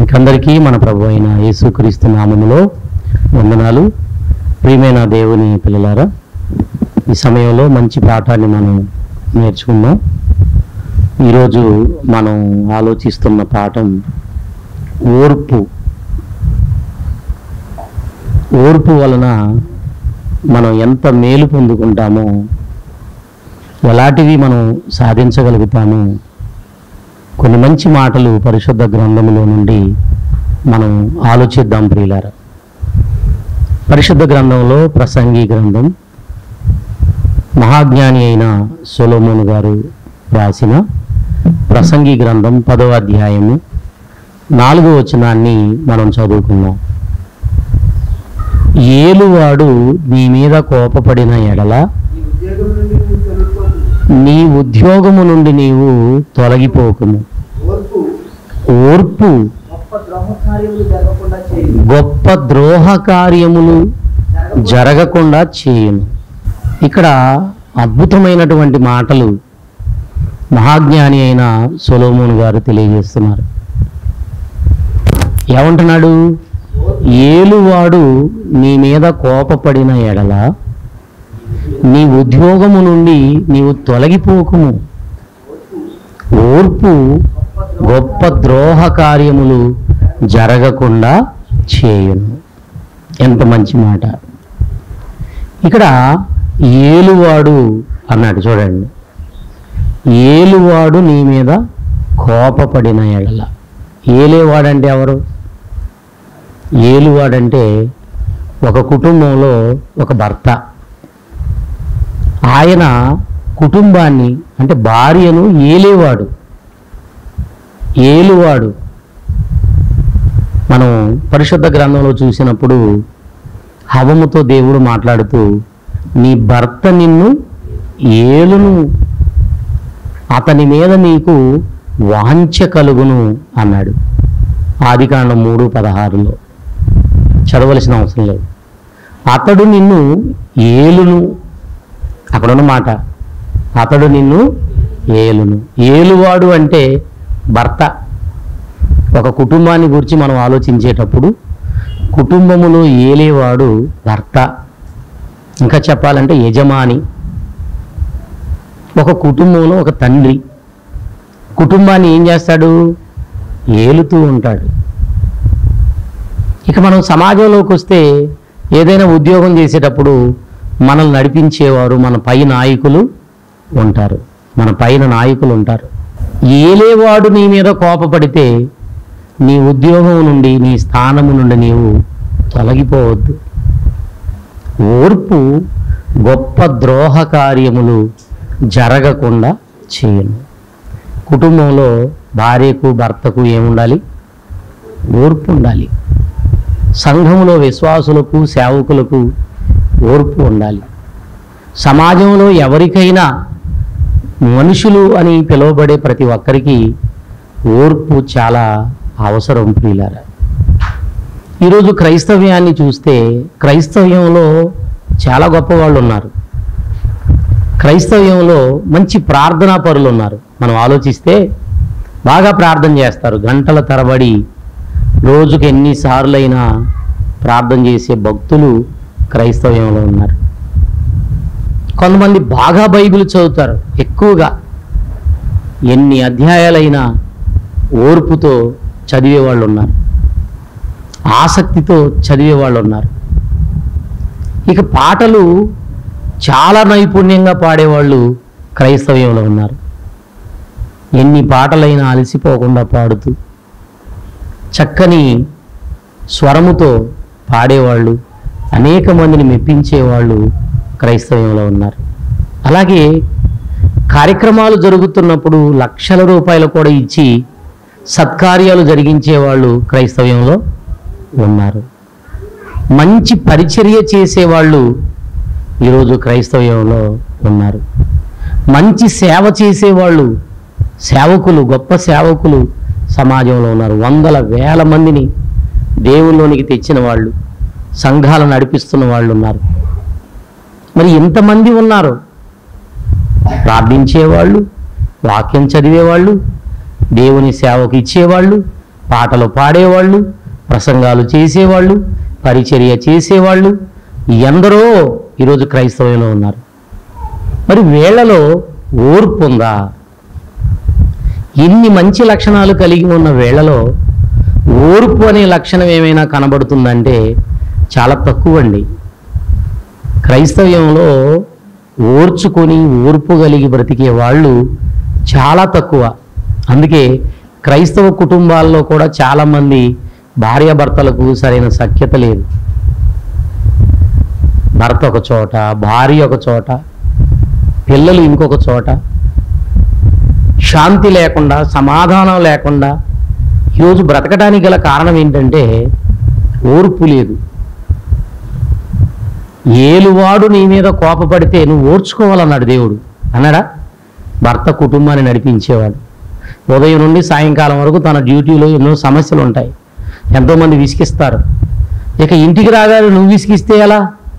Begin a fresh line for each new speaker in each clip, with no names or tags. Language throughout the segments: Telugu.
మీకందరికీ మన ప్రభు అయిన యేసుక్రీస్తు నామములో వందనాలు ప్రియమైన దేవుని పిల్లలారా ఈ సమయంలో మంచి పాఠాన్ని మనం నేర్చుకుందాం ఈరోజు మనం ఆలోచిస్తున్న పాఠం ఓర్పు ఓర్పు వలన మనం ఎంత మేలు పొందుకుంటామో ఎలాంటివి మనం సాధించగలుగుతామో కొన్ని మంచి మాటలు పరిశుద్ధ గ్రంథములో నుండి మనం ఆలోచిద్దాం ప్రియులారా పరిశుద్ధ గ్రంథంలో ప్రసంగి గ్రంథం మహాజ్ఞాని అయిన సొలోమోను గారు రాసిన ప్రసంగి గ్రంథం పదవ అధ్యాయము నాలుగో వచనాన్ని మనం చదువుకుందాం ఏలువాడు నీ మీద కోపపడిన ఎడల
నీ ఉద్యోగం నుండి
నీ
నువ్వు తొలగిపో
ఉద్యోగము నుండి నీవు తొలగిపోకుము
ఓర్పు
ఓర్పు
గొప్ప ద్రోహకార్యములు జరగకుండా చేయి
గొప్ప ద్రోహ కార్యములు జరగకుండా చేయును ఇక్కడ అద్భుతమైనటువంటి మాటలు మహాజ్ఞాని అయిన సొలోమోన్ గారు తెలియజేస్తున్నారు ఏమంటున్నాడు ఏలువాడు నీ మీద కోపపడిన ఎడల నీ ఉద్యోగము నుండి నీవు తొలగిపోకుము ఓర్పు గొప్ప ద్రోహ కార్యములు జరగకుండా చేయును ఎంత మంచి మాట ఇక్కడ ఏలువాడు అన్నాడు చూడండి ఏలువాడు నీ మీద కోపపడిన ఎడల ఏలేవాడంటే ఎవరు ఏలువాడంటే ఒక కుటుంబంలో ఒక భర్త ఆయన కుటుంబాన్ని అంటే భార్యను ఏలేవాడు ఏలువాడు మనం పరిశుద్ధ గ్రంథంలో చూసినప్పుడు హవముతో దేవుడు మాట్లాడుతూ నీ భర్త నిన్ను ఏలును అతని మీద నీకు వాంఛ కలుగును అన్నాడు ఆదికాండం మూడు పదహారులో చదవలసిన అవసరం లేదు అతడు నిన్ను ఏలును అక్కడున్న మాట అతడు నిన్ను ఏలును ఏలువాడు అంటే భర్త ఒక కుటుంబాన్ని గురించి మనం ఆలోచించేటప్పుడు కుటుంబములో ఏలేవాడు భర్త ఇంకా చెప్పాలంటే యజమాని ఒక కుటుంబంలో ఒక తండ్రి కుటుంబాన్ని ఏం చేస్తాడు ఏలుతూ ఉంటాడు ఇక మనం సమాజంలోకి వస్తే ఏదైనా ఉద్యోగం చేసేటప్పుడు మనల్ని నడిపించేవారు మన పై నాయకులు ఉంటారు మన పైన నాయకులు ఉంటారు ఏలేవాడు నీ మీద కోపపడితే నీ ఉద్యోగం నుండి నీ స్థానము నుండి నీవు తొలగిపోవద్దు ఓర్పు గొప్ప ద్రోహ కార్యములు జరగకుండా చేయను కుటుంబంలో భార్యకు భర్తకు ఏముండాలి ఓర్పు ఉండాలి సంఘంలో విశ్వాసులకు సేవకులకు ఓర్పు ఉండాలి సమాజంలో ఎవరికైనా మనుషులు అని పిలువబడే ప్రతి ఒక్కరికి ఓర్పు చాలా అవసరం ప్రియులారా ఈరోజు క్రైస్తవ్యాన్ని చూస్తే క్రైస్తవ్యంలో చాలా గొప్ప వాళ్ళు ఉన్నారు క్రైస్తవ్యంలో మంచి ప్రార్థనా పరులు ఉన్నారు మనం ఆలోచిస్తే బాగా ప్రార్థన చేస్తారు గంటల తరబడి రోజుకి ఎన్నిసార్లైనా ప్రార్థన చేసే భక్తులు క్రైస్తవ్యంలో ఉన్నారు కొంతమంది బాగా బైబిల్ చదువుతారు ఎక్కువగా ఎన్ని అధ్యాయాలైనా ఓర్పుతో చదివే వాళ్ళు ఉన్నారు ఆసక్తితో చదివే వాళ్ళు ఉన్నారు ఇక పాటలు చాలా నైపుణ్యంగా పాడేవాళ్ళు క్రైస్తవ్యంలో ఉన్నారు ఎన్ని పాటలైనా అలసిపోకుండా పాడుతూ చక్కని స్వరముతో పాడేవాళ్ళు అనేక మందిని మెప్పించేవాళ్ళు క్రైస్తవ్యంలో ఉన్నారు అలాగే కార్యక్రమాలు జరుగుతున్నప్పుడు లక్షల రూపాయలు కూడా ఇచ్చి సత్కార్యాలు జరిగించే వాళ్ళు క్రైస్తవ్యంలో ఉన్నారు మంచి పరిచర్య చేసేవాళ్ళు ఈరోజు క్రైస్తవ్యంలో ఉన్నారు మంచి సేవ చేసేవాళ్ళు సేవకులు గొప్ప సేవకులు సమాజంలో ఉన్నారు వందల వేల మందిని దేవుల్లోనికి తెచ్చిన వాళ్ళు సంఘాలను నడిపిస్తున్న వాళ్ళు ఉన్నారు మరి ఇంతమంది ఉన్నారు ప్రార్థించేవాళ్ళు వాక్యం చదివేవాళ్ళు దేవుని సేవకు ఇచ్చేవాళ్ళు పాటలు పాడేవాళ్ళు ప్రసంగాలు చేసేవాళ్ళు పరిచర్య చేసేవాళ్ళు ఎందరో ఈరోజు క్రైస్తవంలో ఉన్నారు మరి వీళ్ళలో ఓర్పు ఉందా ఇన్ని మంచి లక్షణాలు కలిగి ఉన్న వేళలో ఓర్పు అనే లక్షణం ఏమైనా కనబడుతుందంటే చాలా తక్కువ అండి క్రైస్తవ్యంలో ఓర్చుకొని ఓర్పు కలిగి బ్రతికే వాళ్ళు చాలా తక్కువ అందుకే క్రైస్తవ కుటుంబాల్లో కూడా చాలామంది భార్యాభర్తలకు సరైన సఖ్యత లేదు భర్త ఒక చోట భార్య ఒక చోట పిల్లలు ఇంకొక చోట శాంతి లేకుండా సమాధానం లేకుండా ఈరోజు బ్రతకడానికి గల కారణం ఏంటంటే ఓర్పు లేదు ఏలువాడు నీ మీద కోపపడితే నువ్వు ఓర్చుకోవాలన్నాడు దేవుడు అన్నాడా భర్త కుటుంబాన్ని నడిపించేవాడు ఉదయం నుండి సాయంకాలం వరకు తన డ్యూటీలో ఎన్నో సమస్యలు ఉంటాయి ఎంతోమంది విసిగిస్తారు ఇక ఇంటికి రాగానే నువ్వు విసిగిస్తే ఎలా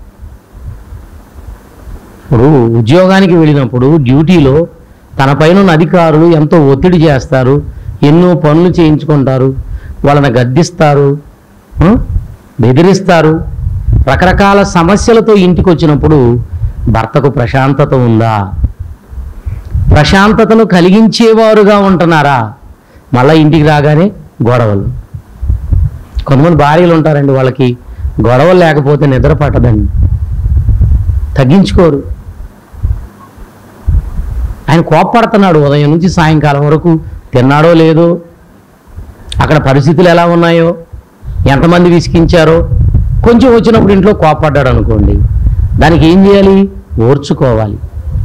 ఇప్పుడు ఉద్యోగానికి వెళ్ళినప్పుడు డ్యూటీలో తన పైన ఉన్న అధికారులు ఎంతో ఒత్తిడి చేస్తారు ఎన్నో పనులు చేయించుకుంటారు వాళ్ళని గద్దిస్తారు ఆ? బెదిరిస్తారు రకరకాల సమస్యలతో ఇంటికి వచ్చినప్పుడు భర్తకు ప్రశాంతత ఉందా ప్రశాంతతను కలిగించేవారుగా ఉంటున్నారా మళ్ళా ఇంటికి రాగానే గొడవలు కొంతమంది భార్యలు ఉంటారండి వాళ్ళకి గొడవలు లేకపోతే నిద్ర పట్టదండి తగ్గించుకోరు ఆయన కోప్పడుతున్నాడు ఉదయం నుంచి సాయంకాలం వరకు తిన్నాడో లేదో అక్కడ పరిస్థితులు ఎలా ఉన్నాయో ఎంతమంది విసిగించారో కొంచెం వచ్చినప్పుడు ఇంట్లో కోప్పడ్డాడు అనుకోండి దానికి ఏం చేయాలి ఓర్చుకోవాలి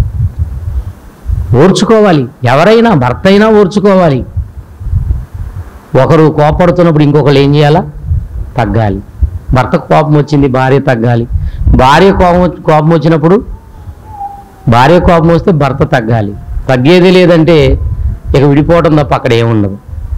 ఓర్చుకోవాలి ఎవరైనా భర్త అయినా ఓర్చుకోవాలి ఒకరు కోపడుతున్నప్పుడు ఇంకొకరు ఏం చేయాలా తగ్గాలి భర్తకు కోపం వచ్చింది భార్య తగ్గాలి భార్య కోపం వచ్చి- కోపం వచ్చినప్పుడు భార్య కోపం వస్తే భర్త తగ్గాలి తగ్గేది లేదంటే ఇక విడిపోవటం తప్ప అక్కడ ఏముండదు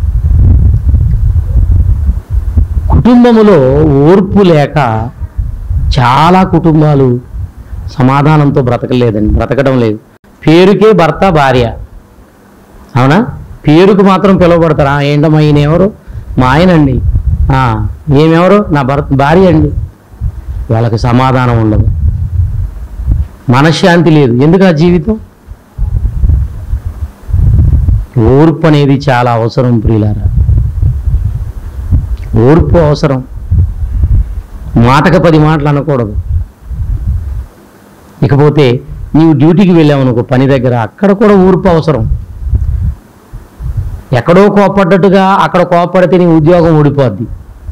కుటుంబములో ఓర్పు లేక చాలా కుటుంబాలు సమాధానంతో బ్రతకలేదండి బ్రతకడం లేదు పేరుకే భర్త భార్య అవునా పేరుకు మాత్రం పిలువబడతారా ఏంటమ్మా ఈయన ఎవరు మా ఆయనండి ఆ, ఏమెవరు నా భర్త భార్య అండి వాళ్ళకి సమాధానం ఉండదు మనశ్శాంతి లేదు ఎందుకు ఆ జీవితం ఓర్పు అనేది చాలా అవసరం ప్రియులారా ఓర్పు అవసరం మాటకు పది మాటలు అనకూడదు ఇకపోతే నీవు డ్యూటీకి వెళ్ళావు అనుకో పని దగ్గర అక్కడ కూడా ఓర్పు అవసరం ఎక్కడో కోపడ్డట్టుగా అక్కడ కోపడితే నీ ఉద్యోగం ఊడిపోద్ది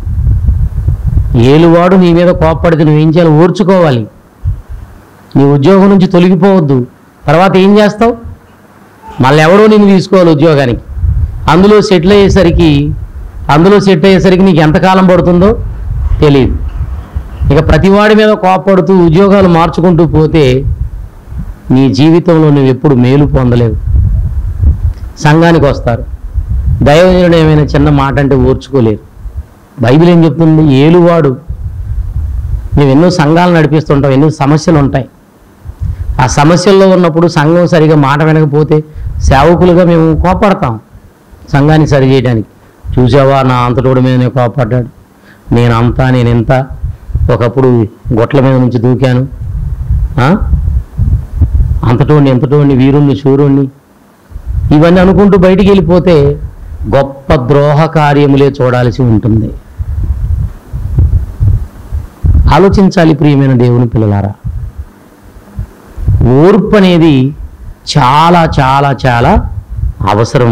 ఏలువాడు నీ మీద కోపడితే నువ్వేం చేయాలి ఓర్చుకోవాలి నీ ఉద్యోగం నుంచి తొలగిపోవద్దు తర్వాత ఏం చేస్తావు మళ్ళీ ఎవడో నిన్ను తీసుకోవాలి ఉద్యోగానికి అందులో సెటిల్ అయ్యేసరికి అందులో సెట్ అయ్యేసరికి నీకు ఎంతకాలం పడుతుందో తెలియదు ఇక ప్రతివాడి మీద కోపడుతూ ఉద్యోగాలు మార్చుకుంటూ పోతే నీ జీవితంలో నువ్వు ఎప్పుడు మేలు పొందలేవు సంఘానికి వస్తారు దైవజనుడు ఏమైనా చిన్న మాట అంటే ఓర్చుకోలేరు బైబిల్ ఏం చెప్తుంది ఏలువాడు మేము ఎన్నో సంఘాలు నడిపిస్తుంటాం ఎన్నో సమస్యలు ఉంటాయి ఆ సమస్యల్లో ఉన్నప్పుడు సంఘం సరిగా మాట వినకపోతే సేవకులుగా మేము కోపడతాం సంఘాన్ని సరి చేయడానికి చూసావా నా అంతటోడి మీదనే కోపడ్డాడు నేను అంతా నేను ఎంత ఒకప్పుడు గొట్ల మీద నుంచి దూకాను ఆ? అంతటోడిని ఎంతటోడిని వీరుణ్ణి శూరుణ్ణి ఇవన్నీ అనుకుంటూ బయటికి వెళ్ళిపోతే గొప్ప ద్రోహ కార్యములే చూడాల్సి ఉంటుంది ఆలోచించాలి ప్రియమైన దేవుని పిల్లలారా ఓర్పు అనేది చాలా చాలా చాలా అవసరం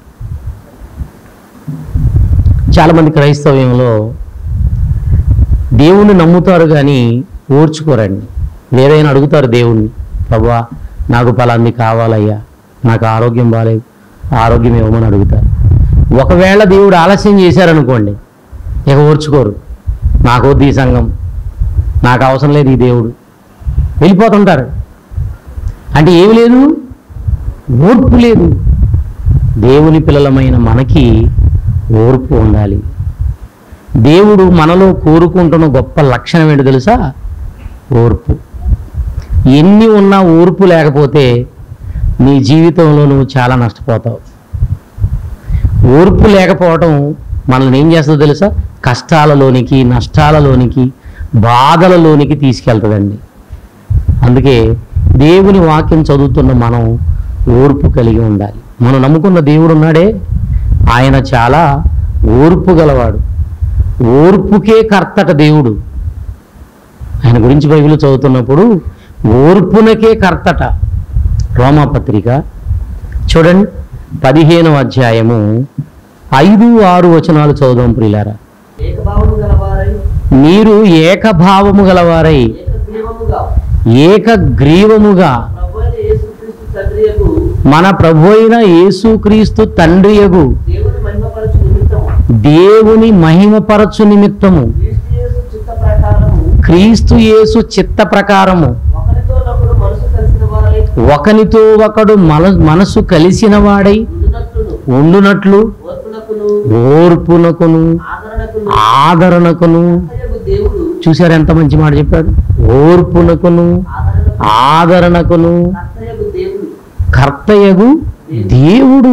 చాలామంది క్రైస్తవ్యంలో దేవుణ్ణి నమ్ముతారు కానీ ఓర్చుకోరండి ఏదైనా అడుగుతారు దేవుణ్ణి ప్రభా నాకు పలాంది కావాలయ్యా నాకు ఆరోగ్యం బాగాలేదు ఆరోగ్యం ఇవ్వమని అడుగుతారు ఒకవేళ దేవుడు ఆలస్యం చేశారనుకోండి ఇక ఓర్చుకోరు నాకు వద్దు ఈ సంఘం నాకు అవసరం లేదు ఈ దేవుడు వెళ్ళిపోతుంటారు అంటే ఏమి లేదు ఓర్పు లేదు దేవుని పిల్లలమైన మనకి ఓర్పు ఉండాలి దేవుడు మనలో కోరుకుంటున్న గొప్ప లక్షణం ఏంటో తెలుసా ఓర్పు ఎన్ని ఉన్నా ఓర్పు లేకపోతే నీ జీవితంలో నువ్వు చాలా నష్టపోతావు ఓర్పు లేకపోవటం మనల్ని ఏం చేస్తుందో తెలుసా కష్టాలలోనికి నష్టాలలోనికి బాధలలోనికి తీసుకెళ్తుందండి అందుకే దేవుని వాక్యం చదువుతున్న మనం ఓర్పు కలిగి ఉండాలి మనం నమ్ముకున్న దేవుడు ఉన్నాడే ఆయన చాలా ఓర్పు గలవాడు ఓర్పుకే కర్తట దేవుడు ఆయన గురించి బైబిల్ చదువుతున్నప్పుడు ఓర్పునకే కర్తట రోమాపత్రిక చూడండి పదిహేనవ అధ్యాయము ఐదు ఆరు వచనాలు చదువుదాం ప్రియులారా
ఏకభావము గలవారై
మీరు ఏకభావము గలవారై
ఏకగ్రీవముగా
ఏకగ్రీవముగా
ప్రభు అయిన యేసుక్రీస్తు తండ్రియకు
మన ప్రభు అయిన యేసుక్రీస్తు తండ్రియగు
దేవుని మహిమపరచు నిమిత్తము
దేవుని మహిమపరచు నిమిత్తము
క్రీస్తు యేసు చిత్త ప్రకారము
క్రీస్తు యేసు చిత్త ప్రకారము
ఒకరితో ఒకడు మనసు కలిసిన వారై
ఒకనితో ఒకడు మన మనసు కలిసిన వాడై
ఉండునట్లును
ఉండునట్లు
ఓర్పునకును
ఓర్పునకును
ఆదరణకును
ఆదరణకును
అయ్యగు దేవుడు
చూశారు ఎంత మంచి మాట చెప్పాడు ఓర్పునకును
ఆదరణకు
ఆదరణకును
కర్తయ్యగు దేవుడు
కర్తయగు దేవుడు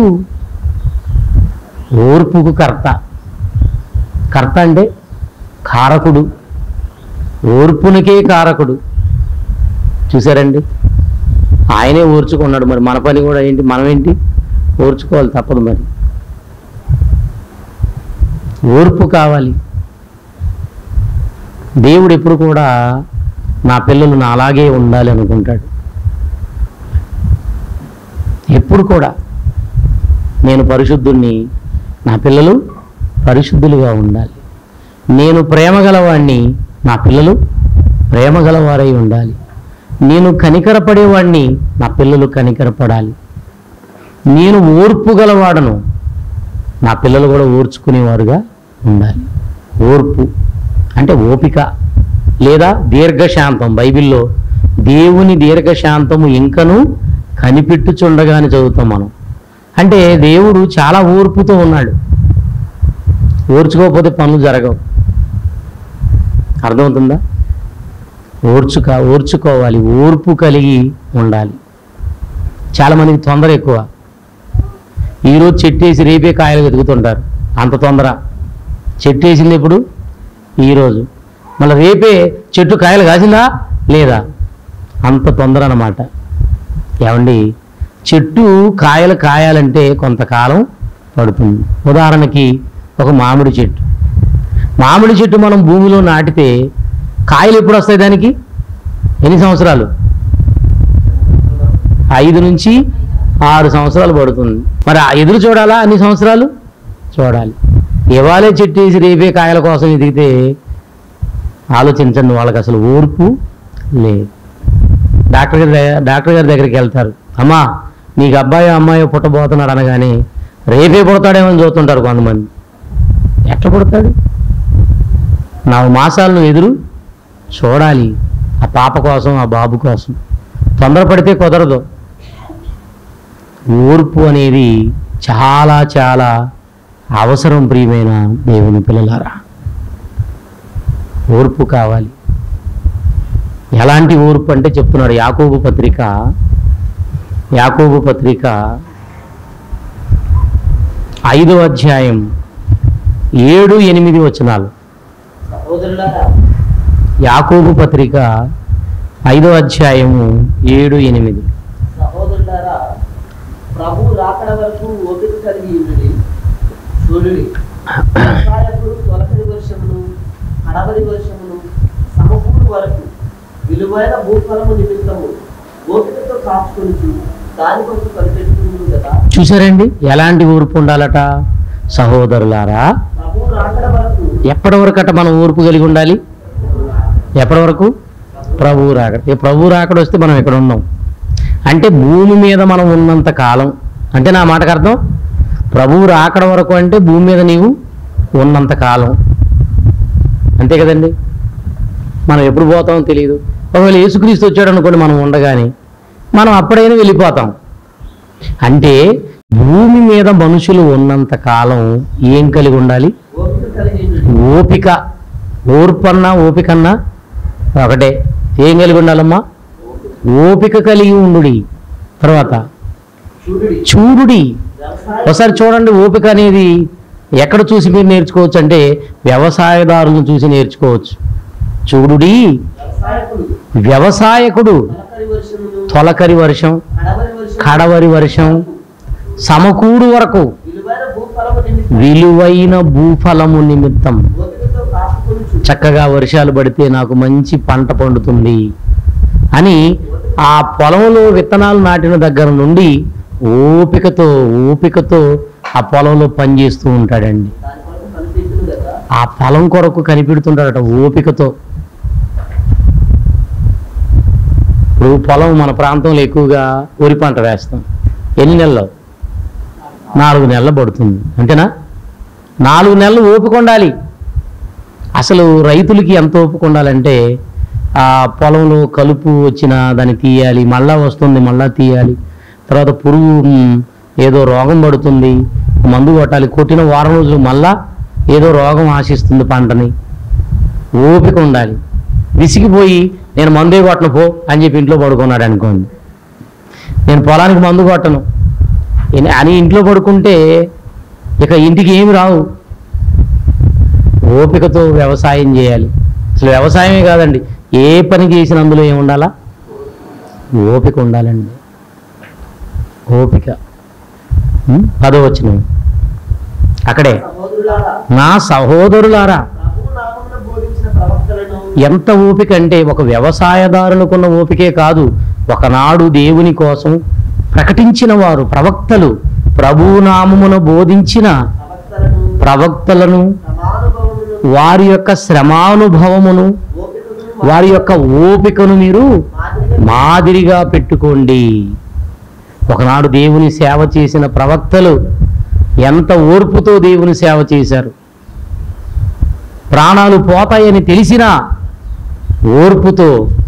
ఓర్పుకు కర్త కర్త అంటే కారకుడు ఓర్పునికే కారకుడు చూసారండి ఆయనే ఓర్చుకున్నాడు మరి మన పని కూడా ఏంటి మనం ఏంటి ఓర్చుకోవాలి తప్పదు మరి ఓర్పు కావాలి దేవుడు ఎప్పుడు కూడా నా పిల్లలు నా అలాగే ఉండాలి అనుకుంటాడు ఎప్పుడు కూడా నేను పరిశుద్ధుణ్ణి నా పిల్లలు పరిశుద్ధులుగా ఉండాలి నేను ప్రేమ గలవాణ్ణి నా పిల్లలు ప్రేమ గలవారై ఉండాలి నేను కనికరపడేవాడిని నా పిల్లలు కనికరపడాలి నేను ఓర్పు గలవాడను నా పిల్లలు కూడా ఓర్చుకునేవారుగా ఉండాలి ఓర్పు అంటే ఓపిక లేదా దీర్ఘశాంతం బైబిల్లో దేవుని దీర్ఘశాంతము ఇంకను కనిపెట్టుచుండగా అని చదువుతాం మనం అంటే దేవుడు చాలా ఓర్పుతో ఉన్నాడు ఓర్చుకోకపోతే పనులు జరగవు అర్థమవుతుందా ఓర్చుక ఓర్చుకోవాలి ఓర్పు కలిగి ఉండాలి చాలామందికి తొందర ఎక్కువ ఈరోజు చెట్టేసి రేపే కాయలు వెతుకుతుంటారు అంత తొందర చెట్టు వేసింది ఇప్పుడు ఈరోజు మళ్ళీ రేపే చెట్టు కాయలు కాసిందా లేదా అంత తొందర అన్నమాట ఏమండి చెట్టు కాయలు కాయాలంటే కొంతకాలం పడుతుంది ఉదాహరణకి ఒక మామిడి చెట్టు మామిడి చెట్టు మనం భూమిలో నాటితే కాయలు ఎప్పుడు వస్తాయి దానికి ఎన్ని సంవత్సరాలు ఐదు నుంచి ఆరు సంవత్సరాలు పడుతుంది మరి ఆ ఎదురు చూడాలా అన్ని సంవత్సరాలు చూడాలి ఇవాళే చెట్టు వేసి రేపే కాయల కోసం ఎదిగితే ఆలోచించండి వాళ్ళకి అసలు ఓర్పు లేదు డాక్టర్ గారి దగ్గర డాక్టర్ గారి దగ్గరికి వెళ్తారు అమ్మా నీకు అబ్బాయి అమ్మాయి పుట్టబోతున్నాడు అనగానే రేపే పుడతాడేమో అని చూస్తుంటారు కొంతమంది ఎట్లా పుడతాడు నాలుగు మాసాలు నువ్వు ఎదురు చూడాలి ఆ పాప కోసం ఆ బాబు కోసం తొందరపడితే కుదరదు ఓర్పు అనేది చాలా చాలా అవసరం ప్రియమైన దేవుని పిల్లలారా ఓర్పు కావాలి ఎలాంటి ఓర్పు అంటే చెప్తున్నాడు యాకోబు పత్రిక యాకోబు పత్రిక ఐదో అధ్యాయం ఏడు ఎనిమిది వచనాలు
సహోదరులారా
యాకోబు పత్రిక ఐదో అధ్యాయము ఏడు ఎనిమిది
సహోదరులారా ప్రభు రాకడ వరకు ఓపిక కలిగి ఉండి చూడుడి వ్యవసాయకుడు తొలకరి వర్షమును కడవరి వర్షమును సమకూరు వరకు విలువైన భూఫలము నిమిత్తము ఓపికతో కాచుకొని దాని కొరకు కనిపెట్టుకుంది కదా
చూసారండి ఎలాంటి ఓర్పు ఉండాలట సహోదరులారా
ప్రభు రాకడ వరకు
ఎప్పటి వరకట మనం ఓర్పు కలిగి ఉండాలి ఎప్పటి వరకు ప్రభువు రాకడ ఈ ప్రభువు రాకడ వస్తే మనం ఇక్కడ ఉన్నాం అంటే భూమి మీద మనం ఉన్నంత కాలం అంటే నా మాటకు అర్థం ప్రభువు రాకడ వరకు అంటే భూమి మీద నీవు ఉన్నంత కాలం అంతే కదండి మనం ఎప్పుడు పోతామో తెలియదు ఒకవేళ యేసుక్రీస్తు వచ్చాడు అనుకోండి మనం ఉండగానే మనం అప్పుడైనా వెళ్ళిపోతాం అంటే భూమి మీద మనుషులు ఉన్నంత కాలం ఏం కలిగి ఉండాలి
ఓపిక కలిగి ఉండుడి.
ఓపిక ఓర్పన్నా ఓపికన్నా ఒకటే ఏం కలిగి ఉండాలమ్మా ఓపిక కలిగి ఉండుడి తర్వాత
చూడుడి
చూడుడి
వ్యవసాయ
ఒకసారి చూడండి ఓపిక అనేది ఎక్కడ చూసి మీరు నేర్చుకోవచ్చు అంటే వ్యవసాయదారులను చూసి నేర్చుకోవచ్చు చూడుడి
వ్యవసాయకుడు
వ్యవసాయకుడు
తొలకరి వర్షమును
తొలకరి వర్షం
కడవరి వర్షం
కడవరి వర్షం సమకూడు వరకు
విలువైన భూఫలము నిమిత్తం
విలువైన భూఫలము నిమిత్తం
ఓపికతో కాపుకొనుచు
చక్కగా వర్షాలు పడితే నాకు మంచి పంట పండుతుంది అని ఆ పొలంలో విత్తనాలు నాటిన దగ్గర నుండి ఓపికతో ఓపికతో ఆ పొలంలో పనిచేస్తూ ఉంటాడండి
దాని కొరకు పనిచేస్తుంది కదా
ఆ పొలం కొరకు కనిపెడుతుంటాడట ఓపికతో ఇప్పుడు పొలం మన ప్రాంతంలో ఎక్కువగా వరి పంట వేస్తాం ఎన్ని నెలలు నాలుగు నెలలు పడుతుంది అంతేనా నాలుగు నెలలు ఓపిక ఉండాలి అసలు రైతులకి ఎంత ఓపిక ఉండాలంటే ఆ పొలంలో కలుపు వచ్చినా దాన్ని తీయాలి మళ్ళా వస్తుంది మళ్ళా తీయాలి తర్వాత పురుగు మ్, ఏదో రోగం పడుతుంది మందు కొట్టాలి కొట్టిన వారం రోజులు మళ్ళా ఏదో రోగం ఆశిస్తుంది పంటని ఓపిక ఉండాలి విసిగిపోయి నేను మందే కొట్టను పో అని చెప్పి ఇంట్లో పడుకున్నాడు అనుకోండి నేను పొలానికి మందు కొట్టను ఇన్- అని ఇంట్లో పడుకుంటే ఇక ఇంటికి ఏమి రావు ఓపికతో వ్యవసాయం చేయాలి అసలు వ్యవసాయమే కాదండి ఏ పని చేసిన అందులో ఏమి ఉండాలా ఓపిక ఉండాలండి ఓపిక ఉం? పదో వచ్చిన అక్కడే
సహోదరులారా
నా సహోదరులారా
ప్రభు నామమున బోధించిన ప్రవక్తలను
ఎంత ఓపిక అంటే ఒక వ్యవసాయదారులకున్న ఓపికే కాదు ఒకనాడు దేవుని కోసం ప్రకటించిన వారు ప్రవక్తలు ప్రభునామమును బోధించిన
ప్రవక్తలను
ప్రవక్తలను
సమానుభవమును
వారి యొక్క శ్రమానుభవమును
ఓపికను
వారి యొక్క ఓపికను మీరు
మాదిరిగా
మాదిరిగా పెట్టుకోండి ఒకనాడు దేవుని సేవ చేసిన ప్రవక్తలు ఎంత ఓర్పుతో దేవుని సేవ చేశారు ప్రాణాలు పోతాయని తెలిసినా ఓర్పుతో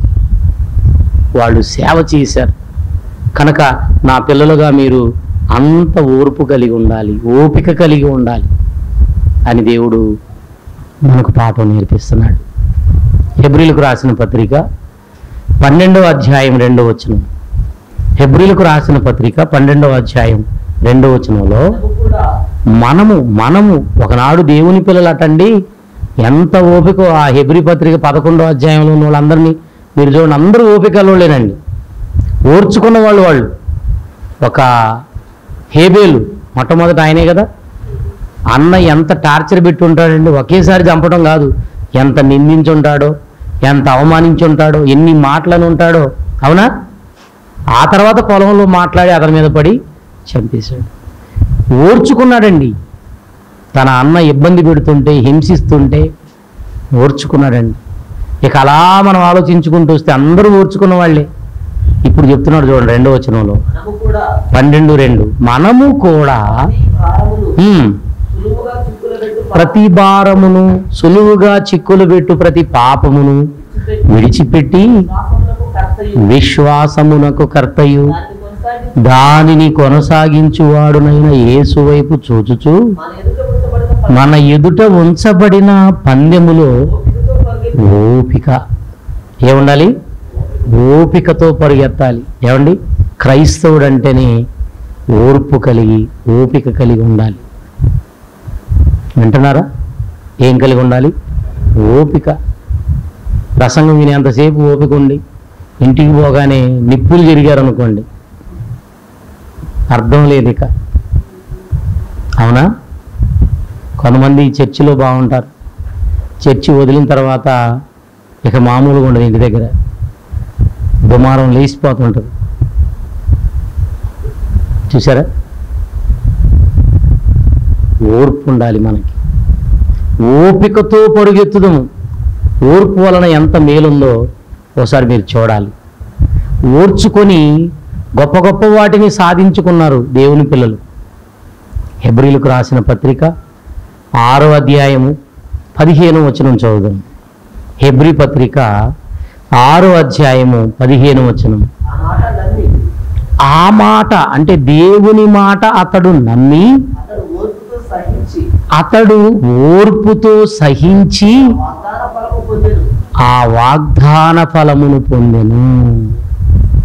వాళ్ళు సేవ చేశారు కనుక నా పిల్లలుగా మీరు అంత ఓర్పు కలిగి ఉండాలి ఓపిక కలిగి ఉండాలి అని దేవుడు మనకు పాఠం నేర్పిస్తున్నాడు హెబ్రిలకు రాసిన పత్రిక పన్నెండవ అధ్యాయం రెండవ వచనం హెబ్రిలకు రాసిన పత్రిక పన్నెండవ అధ్యాయం రెండవ వచనంలో
మనము కూడా
మనము మనము ఒకనాడు దేవుని పిల్లలటండి ఎంత ఓపిక ఆ హెబ్రి పత్రిక పదకొండవ అధ్యాయంలో ఉన్న వాళ్ళందరినీ మీరు చూడండి అందరూ ఓపికలోలేనండి ఓర్చుకున్న వాళ్ళు వాళ్ళు ఒక హేబేలు మొట్టమొదట ఆయనే కదా అన్న ఎంత టార్చర్ పెట్టి ఉంటాడండి ఒకేసారి చంపడం కాదు ఎంత నిందించుంటాడో ఎంత అవమానించుంటాడో ఎన్ని మాటలను ఉంటాడో అవునా ఆ తర్వాత పొలంలో మాట్లాడి అతని మీద పడి చంపేశాడు ఓర్చుకున్నాడండి తన అన్న ఇబ్బంది పెడుతుంటే హింసిస్తుంటే ఓర్చుకున్నాడండి ఇక అలా మనం ఆలోచించుకుంటూ వస్తే అందరూ ఓర్చుకున్న వాళ్ళే ఇప్పుడు చెప్తున్నాడు చూడండి రెండో వచనంలో
మనము కూడా
పన్నెండు రెండు మనము కూడా
ప్రతి భారమును
హ్మ్,
సులువుగా చిక్కుల పెట్టు
ప్రతి భారమును సులువుగా చిక్కులు పెట్టు ప్రతి పాపమును విడిచిపెట్టి
విశ్వాసములకు కర్తయు
విశ్వాసమునకు కర్తయు
దాన్ని కొనసాగించి
దానిని కొనసాగించువాడునైన యేసు వైపు చూచుచు
మన ఎదుట
మన ఎదుట
ఉంచబడిన
ఉంచబడిన పందెములో
ఓపికతో పరిగెత్తి
ఓపిక ఏముండాలి ఓపికతో పరిగెత్తాలి ఏమండి క్రైస్తవుడు అంటేనే ఓర్పు కలిగి ఓపిక కలిగి ఉండాలి వింటున్నారా ఏం కలిగి ఉండాలి ఓపిక ప్రసంగం వినేంతసేపు ఓపిక ఉండి ఇంటికి పోగానే నిప్పులు జరిగారు అనుకోండి అర్థం లేదు ఇక అవునా కొంతమంది చర్చిలో బాగుంటారు చర్చి వదిలిన తర్వాత ఇక మామూలుగా ఉండదు ఇంటి దగ్గర దుమారం లేచిపోతుంటుంది చూసారా ఓర్పు ఉండాలి మనకి ఓపికతో పరుగెత్తుదము ఓర్పు వలన ఎంత మేలుందో ఒకసారి మీరు చూడాలి ఓర్చుకొని గొప్ప గొప్ప వాటిని సాధించుకున్నారు దేవుని పిల్లలు హెబ్రిలకు రాసిన పత్రిక ఆరో అధ్యాయము పదిహేను వచనం చదువుదాం హెబ్రి పత్రిక ఆరో అధ్యాయము పదిహేను వచనం
ఆ మాట నమ్మి
ఆ మాట అంటే దేవుని మాట అతడు నమ్మి
అతడు ఓర్పుతో సహించి
అతడు ఓర్పుతో సహించి
వాగ్దాన ఫలము పొందెను
ఆ వాగ్దాన ఫలమును పొందెను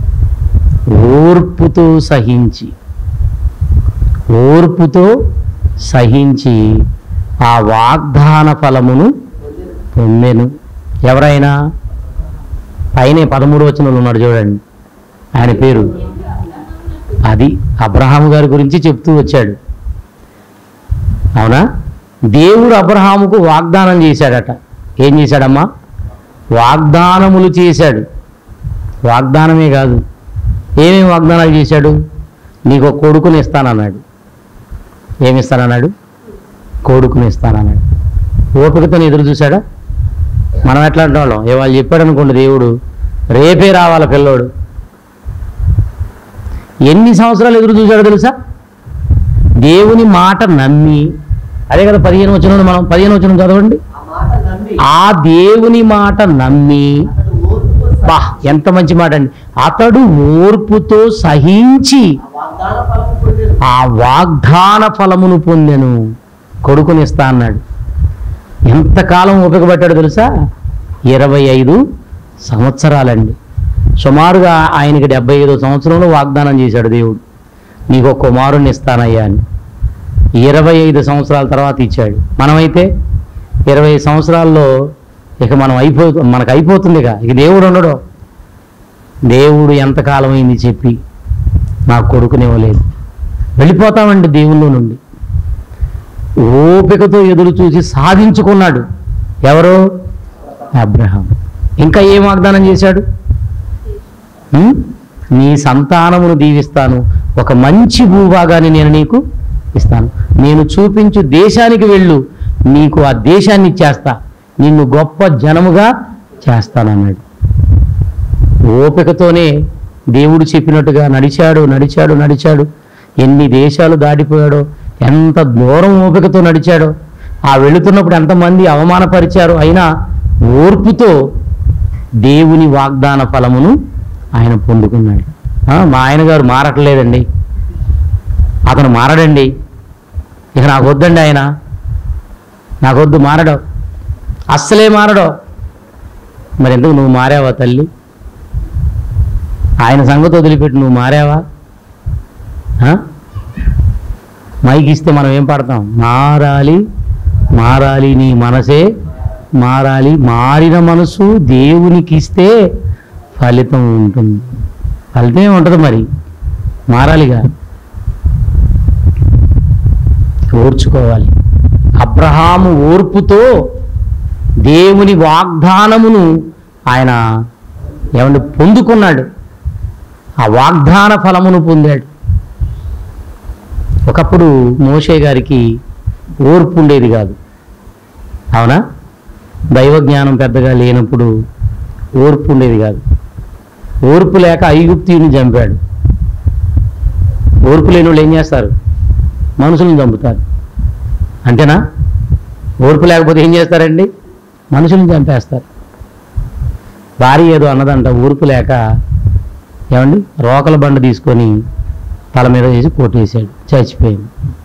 ఓర్పుతో సహించి ఓర్పుతో సహించి ఆ వాగ్దాన ఫలమును
పొందెను
పొందెను ఎవరైనా పైనే పదమూడు వచనంలో ఉన్నాడు చూడండి ఆయన పేరు అది అబ్రహాము గారి గురించి చెప్తూ వచ్చాడు అవునా దేవుడు అబ్రహాముకు వాగ్దానం చేశాడట ఏం చేశాడమ్మా వాగ్దానములు చేశాడు వాగ్దానమే కాదు ఏమేమి వాగ్దానాలు చేశాడు నీకు ఒక కొడుకుని ఇస్తానన్నాడు ఏమి ఇస్తానన్నాడు కొడుకుని ఇస్తానన్నాడు ఓపికతో ఎదురు చూశాడా మనం ఎట్లా అంటే వాళ్ళం ఏ వాళ్ళు చెప్పాడు అనుకోండి దేవుడు రేపే రావాల పిల్లోడు ఎన్ని సంవత్సరాలు ఎదురు చూశాడో తెలుసా దేవుని మాట నమ్మి అదే కదా పదిహేను వచ్చిన మనం పదిహేను వచ్చిన చదవండి
ఆ మాట నమ్మి
ఆ దేవుని మాట నమ్మి
అతడు ఓర్పుతో
బా
సహి-
ఎంత మంచి మాట అండి అతడు ఓర్పుతో సహించి
ఆ వాగ్దాన ఫలము పొందెను
ఆ వాగ్దాన ఫలమును పొందెను కొడుకుని ఇస్తా అన్నాడు ఎంతకాలం ఓపిక పట్టాడు తెలుసా ఇరవై ఐదు సంవత్సరాలండి సుమారుగా ఆయనకి డెబ్బై ఐదో సంవత్సరంలో వాగ్దానం చేశాడు దేవుడు నీకు ఒక కుమారుని ఇస్తానయ్యా అని ఇరవై ఐదు సంవత్సరాల తర్వాత ఇచ్చాడు మనమైతే ఇరవై ఐదు సంవత్సరాల్లో ఇక మనం అయిపో మనకు అయిపోతుంది ఇక ఇక దేవుడు ఉండడు దేవుడు ఎంతకాలం అయింది చెప్పి నాకు కొడుకునివ్వలేదు వెళ్ళిపోతామండి దేవుళ్ళ నుండి ఓపికతో ఎదురు చూసి సాధించుకున్నాడు ఎవరు అబ్రహాం ఇంకా ఏం వాగ్దానం చేశాడు ఉం? నీ సంతానమును దీవిస్తాను ఒక మంచి భూభాగాన్ని నేను నీకు ఇస్తాను నేను చూపించు దేశానికి వెళ్ళు నీకు ఆ దేశాన్ని ఇచ్చేస్తా నిన్ను గొప్ప జనముగా చేస్తానన్నాడు ఓపికతోనే దేవుడు చెప్పినట్టుగా నడిచాడు నడిచాడు నడిచాడు ఎన్ని దేశాలు దాటిపోయాడో ఎంత దూరం ఓపికతో నడిచాడో ఆ వెళుతున్నప్పుడు ఎంతమంది అవమానపరిచారో అయినా ఓర్పుతో దేవుని వాగ్దాన ఫలమును ఆయన పొందుకున్నాడు ఆ, మా ఆయన గారు మారట్లేదండి అతను మారడండి ఇక నాకు వద్దండి ఆయన నాకొద్దు మారడం అస్సలే మారడం మరి ఎందుకు నువ్వు మారావా తల్లి ఆయన సంగతి వదిలిపెట్టి నువ్వు మారావా ఆ? మైకి ఇస్తే మనం ఏం పాడతాం మారాలి మారాలి నీ మనసే మారాలి మారిన మనసు దేవునికి ఇస్తే ఫలితం ఉంటుంది ఫలితం ఏమి ఉంటుంది మరి మారాలిగా ఓర్చుకోవాలి అబ్రహాము ఓర్పుతో దేవుని వాగ్దానమును ఆయన ఏమంటే పొందుకున్నాడు ఆ వాగ్దాన ఫలమును పొందాడు ఒకప్పుడు మోషే గారికి ఓర్పు ఉండేది కాదు అవునా దైవ జ్ఞానం పెద్దగా లేనప్పుడు ఓర్పు ఉండేది కాదు ఓర్పు లేక ఐగుప్తిని చంపాడు ఓర్పు లేని వాళ్ళు ఏం చేస్తారు మనుషులను చంపుతారు అంతేనా ఓర్పు లేకపోతే ఏం చేస్తారండి మనుషులను చంపేస్తారు భార్య ఏదో అన్నదంట ఓర్పు లేక ఏమండి రోకల బండ తీసుకొని తల మీద వేసి కొట్టేశాడు చచ్చిపోయింది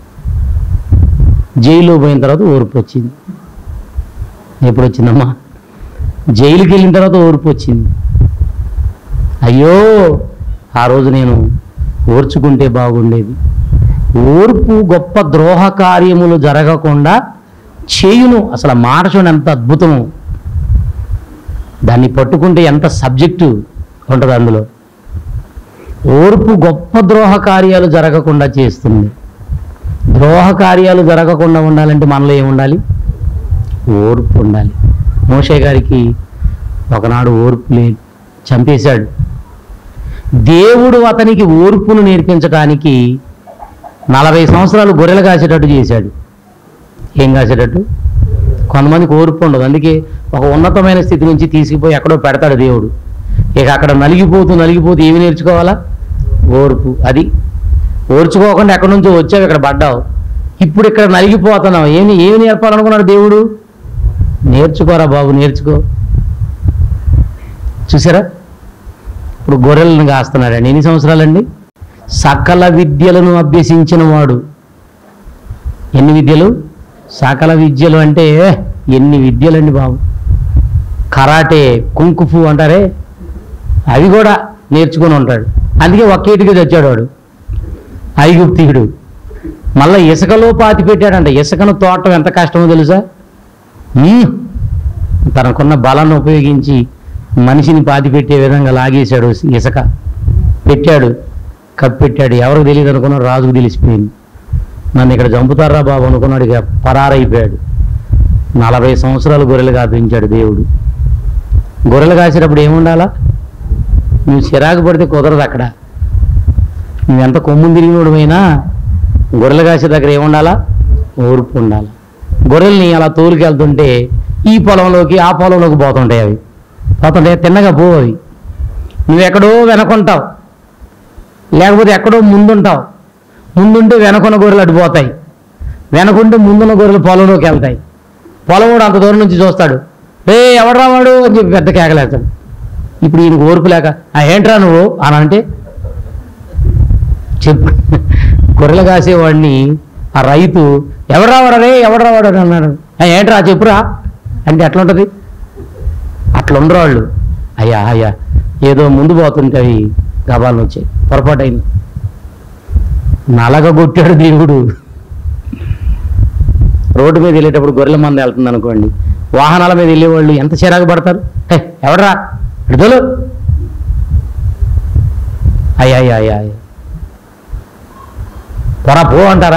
జైల్లో పోయిన తర్వాత ఓర్పు వచ్చింది ఎప్పుడు వచ్చిందమ్మా జైలుకి వెళ్ళిన తర్వాత ఓర్పు వచ్చింది అయ్యో ఆ రోజు నేను ఓర్చుకుంటే బాగుండేది ఓర్పు గొప్ప ద్రోహ కార్యములు జరగకుండా చేయును అసలు ఆ మాట చూడండి ఎంత అద్భుతము దాన్ని పట్టుకుంటే ఎంత సబ్జెక్టు ఉంటుంది అందులో ఓర్పు గొప్ప ద్రోహ కార్యాలు జరగకుండా చేస్తుంది ద్రోహ కార్యాలు జరగకుండా ఉండాలంటే మనలో ఏముండాలి ఓర్పు ఉండాలి మోషే గారికి ఒకనాడు ఓర్పు లేదు చంపేశాడు దేవుడు అతనికి ఓర్పును నేర్పించడానికి నలభై సంవత్సరాలు గొర్రెలు కాసేటట్టు చేశాడు ఏం కాసేటట్టు కొంతమందికి ఓర్పు ఉండదు అందుకే ఒక ఉన్నతమైన స్థితి నుంచి తీసుకుపోయి ఎక్కడో పెడతాడు దేవుడు ఇక అక్కడ నలిగిపోతూ నలిగిపోతూ ఏమి నేర్చుకోవాలా ఓర్పు అది ఓర్చుకోకుండా ఎక్కడి నుంచో వచ్చావు ఇక్కడ పడ్డావు ఇప్పుడు ఇక్కడ నలిగిపోతున్నావు ఏమి ఏమి నేర్పాలనుకున్నాడు దేవుడు నేర్చుకోరా బాబు నేర్చుకో చూసారా ఇప్పుడు గొర్రెలను కాస్తున్నాడండి ఎన్ని సంవత్సరాలండి సకల విద్యలను అభ్యసించిన వాడు ఎన్ని విద్యలు సకల విద్యలు అంటే ఎన్ని విద్యలండి బాబు కరాటే కుంకుఫు అంటారే అవి కూడా నేర్చుకొని ఉంటాడు అందుకే ఒక్కేటికి తెచ్చాడు వాడు ఐగుప్తికుడు మళ్ళీ ఇసుకలో పాతి పెట్టాడంట ఇసుకను తోటం ఎంత కష్టమో తెలుసా ఉమ్. తనకున్న బలాన్ని ఉపయోగించి మనిషిని పాతి పెట్టే విధంగా లాగేశాడు ఇసుక పెట్టాడు కప్పెట్టాడు ఎవరికి తెలియదు అనుకున్నాడు రాజుకు తెలిసిపోయింది నన్ను ఇక్కడ చంపుతారా బాబు అనుకున్నాడు ఇక పరారైపోయాడు నలభై సంవత్సరాలు గొర్రెలు కాపించాడు దేవుడు గొర్రెలు కాసేటప్పుడు ఏముండాలా నువ్వు చిరాకు పడితే కుదరదు అక్కడ నువ్వెంత కొమ్మును తిరిగినోడుమైనా గొర్రెలు కాసే దగ్గర ఏముండాలా ఓర్పు ఉండాలి గొర్రెల్ని అలా తోలుకెళ్తుంటే ఈ పొలంలోకి ఆ పొలంలోకి పోతుంటాయి అవి పోతుంటాయి తిన్నగా పోవు అవి నువ్వు ఎక్కడో వెనకుంటావు లేకపోతే ఎక్కడో ముందుంటావు ముందుంటే వెనకున్న గొర్రెలు అటు పోతాయి వెనకుంటే ముందున్న గొర్రెలు పొలంలోకి వెళ్తాయి పొలం కూడా అంత దూరం నుంచి చూస్తాడు ఏ ఎవడరా వాడు అని చెప్పి పెద్ద కేకలేస్తాడు ఇప్పుడు ఈయనకు ఓర్పు లేక "ఆ, ఏంట్రా నువ్వు అని అంటే చెప్పు గొర్రెలు కాసేవాడిని ఆ రైతు ఎవడరా వాడరే ఎవడరా వాడు అని అన్నాడు "ఆ, ఏంట్రా చెప్పురా అంటే ఎట్లా ఉంటుంది అట్లా ఉండరు వాళ్ళు అయ్యా అయ్యా ఏదో ముందు పోతుంటే అవి గబాలను వచ్చాయి పొరపాటు అయింది నలగ కొట్టాడు దేవుడు రోడ్డు మీద వెళ్ళేటప్పుడు గొర్రెల మంద వెళ్తుంది అనుకోండి వాహనాల మీద వెళ్ళేవాళ్ళు ఎంత చిరాకు పడతారు "హే, ఎవడ్రా విడుదలు అయ్యా అయ్యా అయ్యా అయ్యా పొర పో అంటారా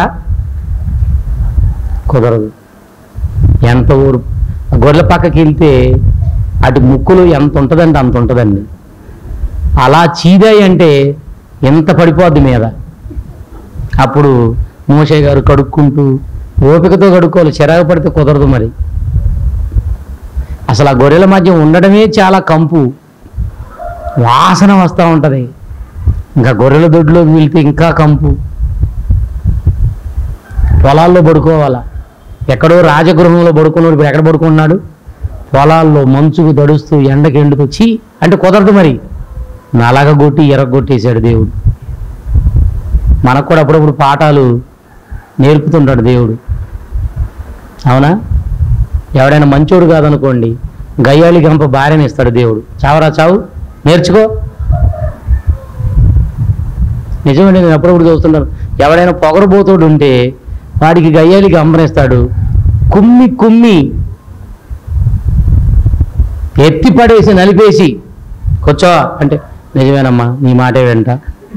కుదరదు ఎంత ఊరు గొర్రెల పక్కకి వెళ్తే అటు ముక్కులు ఎంత ఉంటుందంటే అంత ఉంటుందండి అలా చీదాయి అంటే ఎంత పడిపోద్ది మీద అప్పుడు మోషే గారు కడుక్కుంటూ ఓపికతో కడుక్కోవాలి చిరాకు పడితే కుదరదు మరి అసలు ఆ గొర్రెల మధ్య ఉండడమే చాలా కంపు వాసన వస్తూ ఉంటుంది ఇంకా గొర్రెల దొడ్లోకి వెళ్తే ఇంకా కంపు పొలాల్లో పడుకోవాలా ఎక్కడో రాజగృహంలో పడుకున్నాడు ఇప్పుడు ఎక్కడ పడుకున్నాడు పొలాల్లో మంచుకు దడుస్తూ ఎండకి ఎండుతూ చీ అంటే కుదరదు మరి నలగగొట్టి ఎరగొట్టేశాడు దేవుడు మనకు కూడా అప్పుడప్పుడు పాఠాలు నేర్పుతుంటాడు దేవుడు అవునా ఎవడైనా మంచోడు కాదనుకోండి గయ్యాళి గంప భార్యని ఇస్తాడు దేవుడు చావరా చావు నేర్చుకో నిజమండి నేను అప్పుడప్పుడు చూస్తుంటాను ఎవడైనా పొగరబోతోడు ఉంటే వాడికి గయ్యాలి గంపనిస్తాడు కుమ్మి కుమ్మి ఎత్తి పడేసి నలిపేసి కూర్చో అంటే నిజమేనమ్మా నీ మాటే వెంట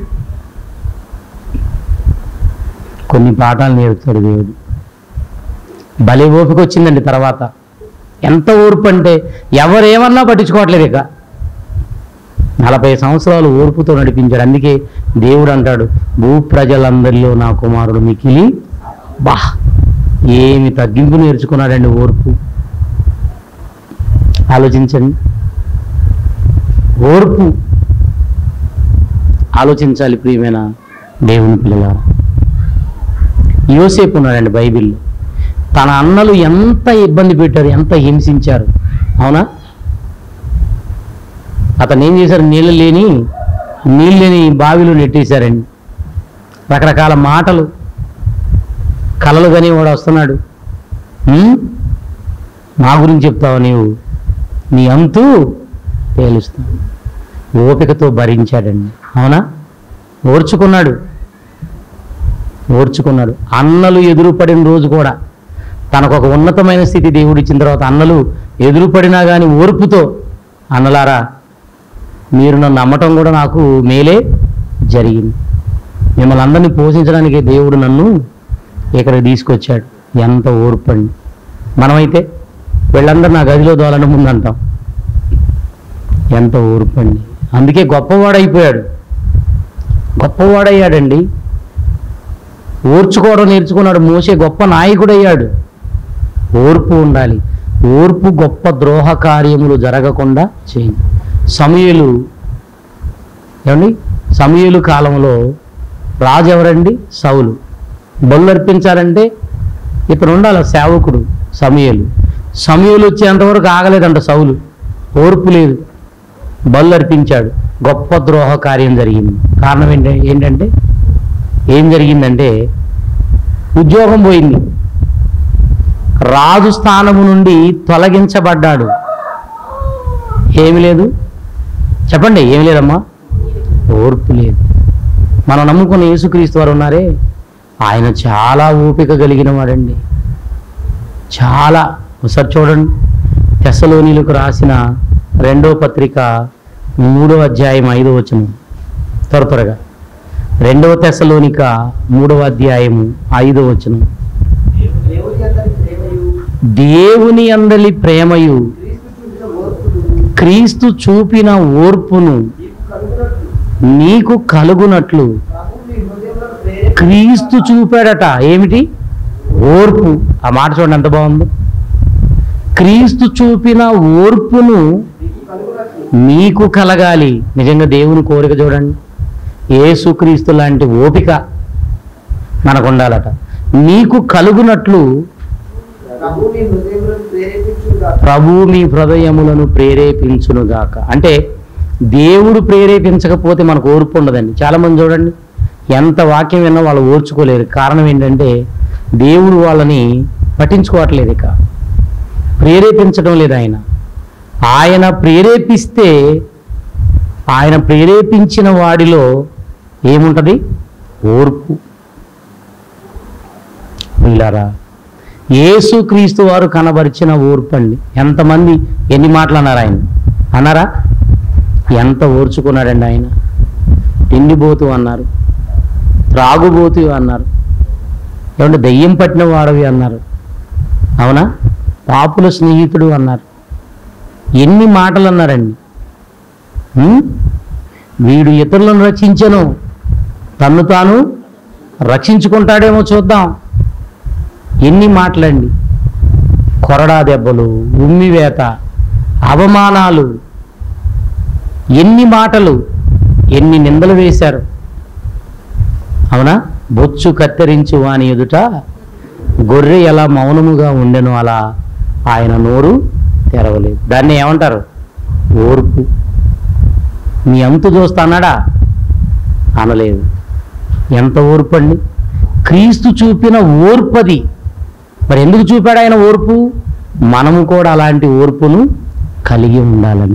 కొన్ని పాఠాలు నేర్పుతాడు దేవుడు భలే ఓపిక వచ్చిందండి తర్వాత ఎంత ఓర్పు అంటే ఎవరేమన్నా పట్టించుకోవట్లేదు ఇక నలభై సంవత్సరాలు ఓర్పుతో నడిపించాడు అందుకే దేవుడు అంటాడు భూ ప్రజలందరిలో నా కుమారుడు మికిలి బా ఏమి తగ్గింపు నేర్చుకున్నాడండి ఓర్పు ఆలోచించండి ఓర్పు ఆలోచించాలి ప్రియమైన దేవుని పిల్లలారా యోసేపు ఉన్నాడండి బైబిల్లో తన అన్నలు ఎంత ఇబ్బంది పెట్టారు ఎంత హింసించారు అవునా అతను ఏం చేశారు నీళ్ళు లేని నీళ్ళు లేని బావిలో నెట్టేశారండి రకరకాల మాటలు కలలు కానీ వాడు వస్తున్నాడు "ఉమ్, మా గురించి చెప్తావు నీవు నీ అంతు తేలుస్తాను ఓపికతో భరించాడండి అవునా ఓర్చుకున్నాడు ఓర్చుకున్నాడు అన్నలు ఎదురుపడిన రోజు కూడా తనకు ఒక ఉన్నతమైన స్థితి దేవుడు ఇచ్చిన తర్వాత అన్నలు ఎదురుపడినా కానీ ఓర్పుతో అన్నలారా మీరు నన్ను నమ్మటం కూడా నాకు మేలే జరిగింది మిమ్మల్ని అందరినీ పోషించడానికి దేవుడు నన్ను ఇక్కడికి తీసుకొచ్చాడు ఎంత ఓర్పండి మనమైతే వీళ్ళందరూ నా గదిలో దోలని ముందంటాం ఎంత ఓర్పండి అందుకే గొప్పవాడైపోయాడు గొప్పవాడయ్యాడండి ఓర్చుకోవడం నేర్చుకున్నాడు మోసే గొప్ప నాయకుడయ్యాడు ఓర్పు ఉండాలి ఓర్పు గొప్ప ద్రోహ కార్యములు జరగకుండా చేయండి సమయలు ఏమండి సమయలు కాలంలో రాజు ఎవరండి సౌలు బలు అర్పించాలంటే ఇతను ఉండాలి సేవకుడు సమయలు సమయలు వచ్చేంతవరకు ఆగలేదంట సౌలు ఓర్పు లేదు బలు అర్పించాడు గొప్ప ద్రోహ కార్యం జరిగింది కారణం ఏంటి ఏంటంటే ఏం జరిగిందంటే ఉద్యోగం పోయింది రాజు స్థానము నుండి తొలగించబడ్డాడు ఏమి లేదు చెప్పండి ఏమి లేదమ్మా ఓర్పు లేదు మనం నమ్ముకున్న యేసుక్రీస్తు వారు ఉన్నారే ఆయన చాలా ఓపిక కలిగిన వాడండి చాలా ఒకసారి చూడండి తెసలోనిలకు రాసిన రెండో పత్రిక మూడో అధ్యాయం ఐదో వచనం త్వర త్వరగా రెండవ తెసలోనిక మూడవ అధ్యాయము ఐదో వచనం
దేవుని అతని ప్రేమయు
దేవుని అందలి ప్రేమయు
క్రీస్తు చూపిన ఓర్పును
క్రీస్తు చూపిన ఓర్పును
నీకు కలుగునట్లు
నీకు కలుగునట్లు
ప్రభు మీ హృదయంలో ప్రేరేపించుగాక.
క్రీస్తు చూపాడట ఏమిటి ఓర్పు ఆ మాట చూడండి ఎంత బాగుందో క్రీస్తు చూపిన ఓర్పును
నీకు కలుగునట్లు
మీకు కలగాలి నిజంగా దేవుని కోరిక చూడండి ఏసుక్రీస్తు లాంటి ఓపిక మనకు ఉండాలట నీకు కలుగునట్లు
ప్రభు మీ హృదయంలో ప్రేరేపించుగాక.
ప్రభు మీ హృదయములను ప్రేరేపించునుగాక అంటే దేవుడు ప్రేరేపించకపోతే మనకు ఓర్పు ఉండదండి చాలామంది చూడండి ఎంత వాక్యం విన్నా వాళ్ళు ఓర్చుకోలేరు కారణం ఏంటంటే దేవుడు వాళ్ళని పట్టించుకోవట్లేదు ఇక ప్రేరేపించడం లేదు ఆయన ఆయన ప్రేరేపిస్తే ఆయన ప్రేరేపించిన వాడిలో ఏముంటది ఓర్పు వీళ్ళారా యేసుక్రీస్తు వారు కనబరిచిన ఓర్పు అండి ఎంతమంది ఎన్ని మాటలు అన్నారు ఆయన అన్నారా ఎంత ఓర్చుకున్నాడండి ఆయన తిండిపోతూ అన్నారు త్రాగుబోతు అన్నారు ఏమంటే దయ్యం పట్టిన వాడవి అన్నారు అవునా పాపుల స్నేహితుడు అన్నారు ఎన్ని మాటలు అన్నారండి ఉం? వీడు ఇతరులను రక్షించను తన్ను తాను రక్షించుకుంటాడేమో చూద్దాం ఎన్ని మాటలండి కొరడా దెబ్బలు ఉమ్మివేత అవమానాలు ఎన్ని మాటలు ఎన్ని నిందలు వేశారు అవునా బొచ్చు కత్తిరించు వాని ఎదుట గొర్రె ఎలా మౌనముగా ఉండెను అలా ఆయన నోరు తెరవలేదు దాన్ని ఏమంటారు ఓర్పు నీ అంతు చూస్తానాడా అనలేదు ఎంత ఓర్పు అండి క్రీస్తు చూపిన ఓర్పది మరి ఎందుకు చూపాడు ఆయన ఓర్పు మనము కూడా అలాంటి ఓర్పును కలిగి ఉండాలని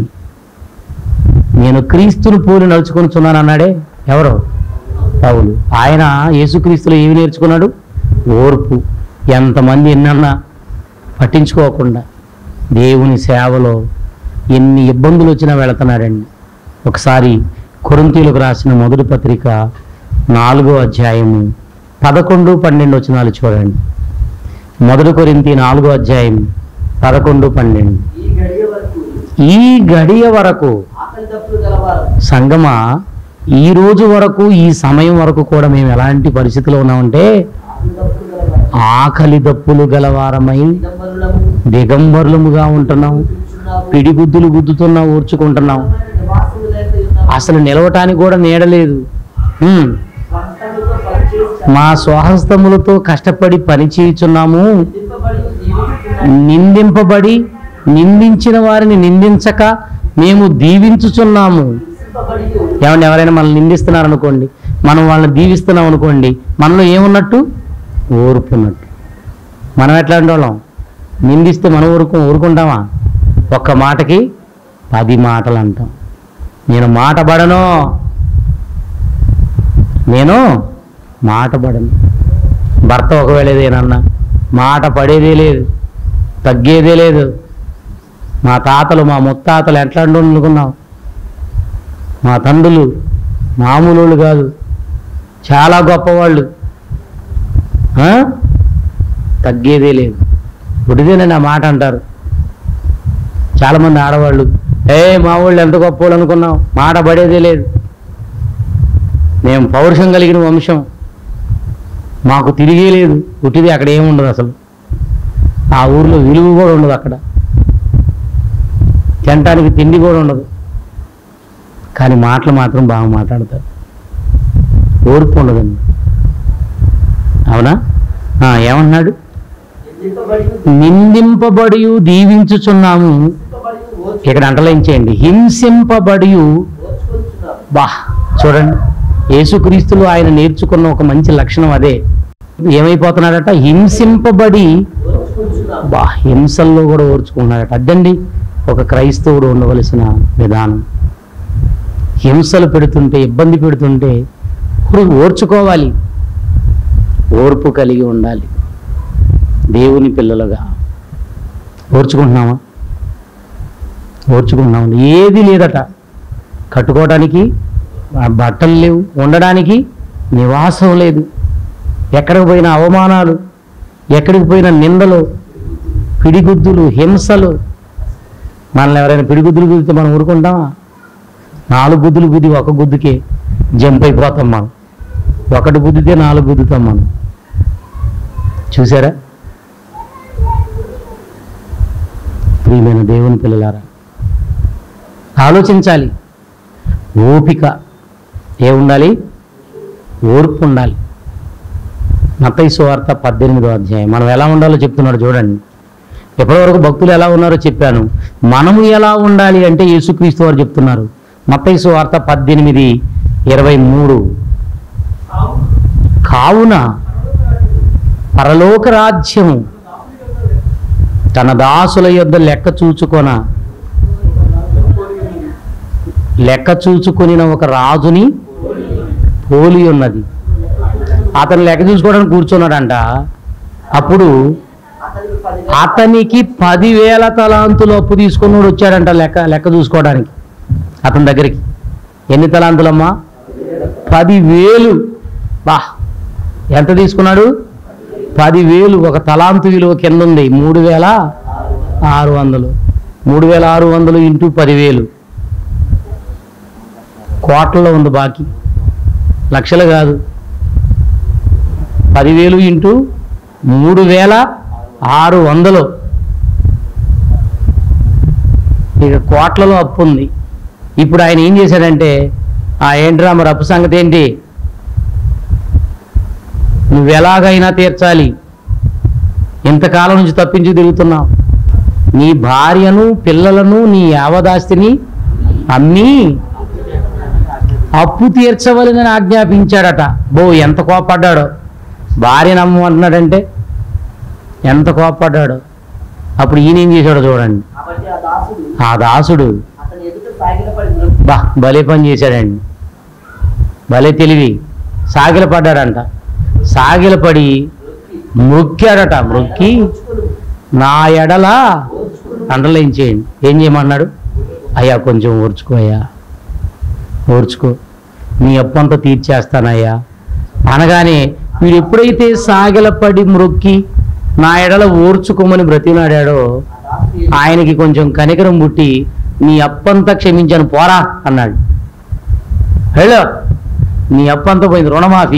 నేను క్రీస్తును పోలి నడుచుకొని అన్నాడే ఎవరు పౌలు ఆయన యేసుక్రీస్తులో ఏమి నేర్చుకున్నాడు ఓర్పు ఎంతమంది ఎన్నన్నా పట్టించుకోకుండా దేవుని సేవలో ఎన్ని ఇబ్బందులు వచ్చినా వెళుతున్నాడండి ఒకసారి కొరింతీలకు రాసిన మొదటి పత్రిక నాలుగో అధ్యాయము పదకొండు పన్నెండు వచనాలు చూడండి మొదటి కొరింతి నాలుగో అధ్యాయం పదకొండు పన్నెండు
ఈ గడియ వరకు
ఈ గడియ వరకు
ఆకలి తప్పులు గలవారు
సంగమా ఈ రోజు వరకు ఈ సమయం వరకు కూడా మేము ఎలాంటి పరిస్థితిలో ఉన్నామంటే
ఆకలి తప్పులు గలవారు
ఆకలి దప్పులు గలవారమై
దిగంబరులము
దిగంబరులముగా ఉంటున్నాం
కూర్చున్నాము.
పిడిగుద్దులు గుద్దుతున్నా ఊర్చుకుంటున్నాం
నివాసము లేక ఉన్నాము.
అసలు నిలవటానికి కూడా నీడలేదు హ్మ్.
స్వంతముతో పనిచేసి
మా స్వహస్తములతో కష్టపడి పని చేయుచున్నాము
నిందింపబడి జీవిస్తున్నాము.
నిందింపబడి నిందించిన వారిని నిందించక మేము దీవించుచున్నాము
హింసింపబడి
ఏమండి ఎవరైనా మనల్ని నిందిస్తున్నారు అనుకోండి మనం వాళ్ళని దీవిస్తున్నాం అనుకోండి మనలో ఏమున్నట్టు ఓర్పు ఉన్నట్టు మనం ఎట్లాంటి వాళ్ళం నిందిస్తే మనం ఊరుకు ఊరుకుంటామా ఒక్క మాటకి పది మాటలు అంటాం నేను మాట పడను నేను మాట పడను భర్త ఒకవేళ ఏదేనన్నా మాట పడేదే లేదు తగ్గేదే లేదు మా తాతలు మా ముత్తాతలు ఎట్లా అనుకున్నాం మా తండ్రులు మామూలు వాళ్ళు కాదు చాలా గొప్పవాళ్ళు ఆ? తగ్గేదే లేదు గుడిదేనని ఆ మాట అంటారు చాలామంది ఆడవాళ్ళు ఏ మా వాళ్ళు ఎంత గొప్ప వాళ్ళు అనుకున్నాం మాట పడేదే లేదు మేము పౌరుషం కలిగిన వంశం మాకు తిరిగే లేదు పుట్టిది అక్కడ ఏముండదు అసలు ఆ ఊర్లో విలువ కూడా ఉండదు అక్కడ తినటానికి తిండి కూడా ఉండదు కానీ మాటలు మాత్రం బాగా మాట్లాడతారు ఓర్పు ఉండదండి అవునా ఆ, ఏమన్నాడు
నిందింపబడి
నిందింపబడి దీవించుచున్నాము
హింసింపబడి ఓర్చు-
ఇక్కడ అంటలయించేయండి హింసింపబడి
ఓర్చుకొంచున్నాము.
బా చూడండి యేసుక్రీస్తులు ఆయన నేర్చుకున్న ఒక మంచి లక్షణం అదే ఏమైపోతున్నాడట హింసింపబడి
ఓర్చుకొంచున్నాము.
బా హింసల్లో కూడా ఓర్చుకున్నాడట అద్దండి ఒక క్రైస్తవుడు ఉండవలసిన విధానం హింసలు పెడుతుంటే ఇబ్బంది పెడుతుంటే ఓ- ఓర్చుకోవాలి ఓర్పు కలిగి ఉండాలి దేవుని పిల్లలుగా ఓర్చుకుంటున్నామా ఓర్చుకుంటున్నాము ఏది లేదట కట్టుకోవడానికి ఆ బట్టలు లేవు ఉండడానికి నివాసం లేదు ఎక్కడికి పోయిన అవమానాలు ఎక్కడికి పోయిన నిందలు పిడిగుద్దులు హింసలు మనల్ని ఎవరైనా పిడిగుద్దులు గుద్దితే మనం ఊరుకుంటామా నాలుగు గుద్దులు గుద్ది ఒక గుద్దుకే జంప్ అయిపోతాం మనం ఒకటి గుద్దితే నాలుగు గుద్దుతాం మనం చూసారా ప్రియమైన దేవుని పిల్లలారా ఆలోచించాలి ఓపిక ఏ ఉండాలి ఓర్పు ఉండాలి మత్తయి సువార్త పద్దెనిమిదో అధ్యాయం మనం ఎలా ఉండాలో చెప్తున్నాడు చూడండి ఎప్పటివరకు భక్తులు ఎలా ఉన్నారో చెప్పాను మనము ఎలా ఉండాలి అంటే యేసుక్రీస్తు వారు చెప్తున్నారు మత్తయి సువార్త పద్దెనిమిది ఇరవై మూడు కావున పరలోక రాజ్యము తన దాసుల యొద్ద లెక్క చూచుకొన లెక్క చూచుకొనిన ఒక రాజుని పోలి ఉన్నది అతను లెక్క చూసుకోవడానికి కూర్చున్నాడంట అప్పుడు
అతనికి పది
అతనికి పదివేల తలాంతులు అప్పు తీసుకున్నాడు వచ్చాడంట లెక్క లెక్క చూసుకోవడానికి అతని దగ్గరికి ఎన్ని తలాంతులమ్మా పదివేలు బా ఎంత తీసుకున్నాడు పదివేలు ఒక తలాంతు విలువ కింద ఉంది మూడు వేల ఆరు వందలు మూడు వేల ఆరు వందలు ఇంటూ పదివేలు కోట్లలో ఉంది బాకీ లక్షలు కాదు పదివేలు ఇంటూ మూడు వేల ఆరు వందలు ఇక కోట్లలో అప్పు ఉంది ఇప్పుడు ఆయన ఏం చేశాడంటే ఆ ఏంట్రా మరి అప్పు సంగతి ఏంటి నువ్వు ఎలాగైనా తీర్చాలి ఇంతకాలం నుంచి తప్పించి తిరుగుతున్నావు నీ భార్యను పిల్లలను నీ యావదాస్తిని అమ్మి అప్పు తీర్చవలనని ఆజ్ఞాపించాడట బో ఎంత కోపడ్డాడో భార్యను అమ్మమంటున్నాడంటే ఎంత కోపడ్డాడో అప్పుడు ఈయన ఏం చేశాడో చూడండి
కాబట్టి ఆ దాసుడు
ఆ దాసుడు
అతని ఎదుట సాగిలపడి
బా భలే పని చేశాడండి భలే తెలివి సాగిల పడ్డాడంట సాగిలపడి మొక్కాడట మొక్కి నా ఎడల అండర్లైన్ చేయండి ఏం చేయమన్నాడు అయ్యా కొంచెం ఓర్చుకో అయ్యా ఓర్చుకో నీ అప్పంతా తీర్చేస్తానయ్యా అనగానే వీడు ఎప్పుడైతే సాగిలపడి మ్రొక్కి నా ఎడల ఓర్చుకోమని బ్రతినాడాడో ఆయనకి కొంచెం కనికరం పుట్టి నీ అప్పంతా క్షమించాను పోరా అన్నాడు హలో నీ అప్పంతా పోయింది రుణమాఫీ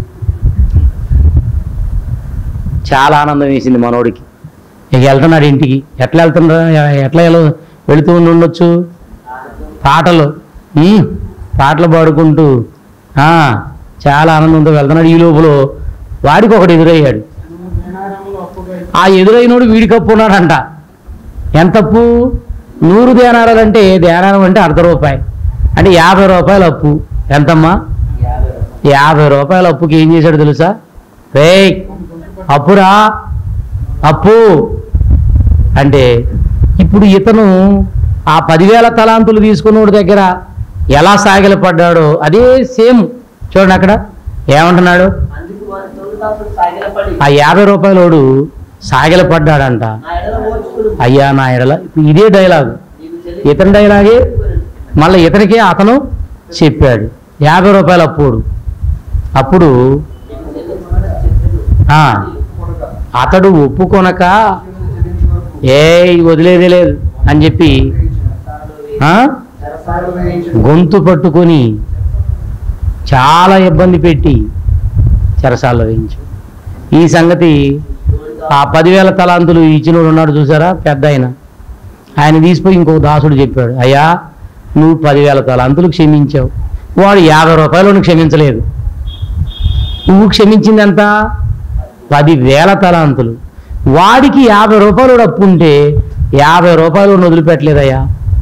చాలా ఆనందం వేసింది మనోడికి ఇక వెళ్తున్నాడు ఇంటికి ఎట్లా వెళ్తున్నాడు ఎట్లా ఎలా వెళుతూ ఉండి ఉండొచ్చు పాటలు ఉమ్, పాటలు పాడుకుంటూ ఆ, చాలా ఆనందంతో వెళ్తున్నాడు ఈ లోపల వాడికి ఒకటి ఎదురయ్యాడు ఆ ఎదురైనోడు వీడికి అప్పు ఉన్నాడంట ఎంత అప్పు నూరు ధ్యానారాలు అంటే ధ్యానారం అంటే అర్ధ రూపాయి అంటే యాభై రూపాయల అప్పు ఎంతమ్మా యాభై రూపాయల అప్పుకి ఏం చేశాడు తెలుసా రే అప్పురా అప్పు అంటే ఇప్పుడు ఇతను ఆ పదివేల తలాంతులు తీసుకున్నోడి దగ్గర ఎలా సాగిలపడ్డాడో అదే సేమ్ చూడండి అక్కడ ఏమంటున్నాడు
అందుకు వారి తోడు దాసుడు సాగిలపడి
ఆ యాభై రూపాయలోడు సాగిలపడ్డాడంట
నా ఎడల ఓర్చుకును
అయ్యా నా ఎడల ఇదే డైలాగ్
నీకు చెల్లి
ఇతని డైలాగే మళ్ళీ ఇతనికే అతను చెప్పాడు యాభై రూపాయలు అప్పుడు అప్పుడు
నీకు చెల్లించమని చెప్పాడు
ఆ, అతడు ఒప్పుకొనక ఏ వదిలేదే లేదు అని చెప్పి ఆ,
చెరసాలలో వేయించు
గొంతు పట్టుకొని చాలా ఇబ్బంది పెట్టి చెరసాల్లో వేయించు ఈ సంగతి ఆ పదివేల తలాంతులు ఇచ్చినోడు ఉన్నాడు చూసారా పెద్ద ఆయన ఆయన తీసిపోయి ఇంకో దాసుడు చెప్పాడు అయ్యా నువ్వు పదివేల తలాంతులు క్షమించావు వాడు యాభై రూపాయలను క్షమించలేదు నువ్వు క్షమించింది ఎంత పదివేల తలాంతులు వాడికి యాభై రూపాయలు అప్పు ఉంటే యాభై రూపాయలు వదిలిపెట్టలేదయ్యా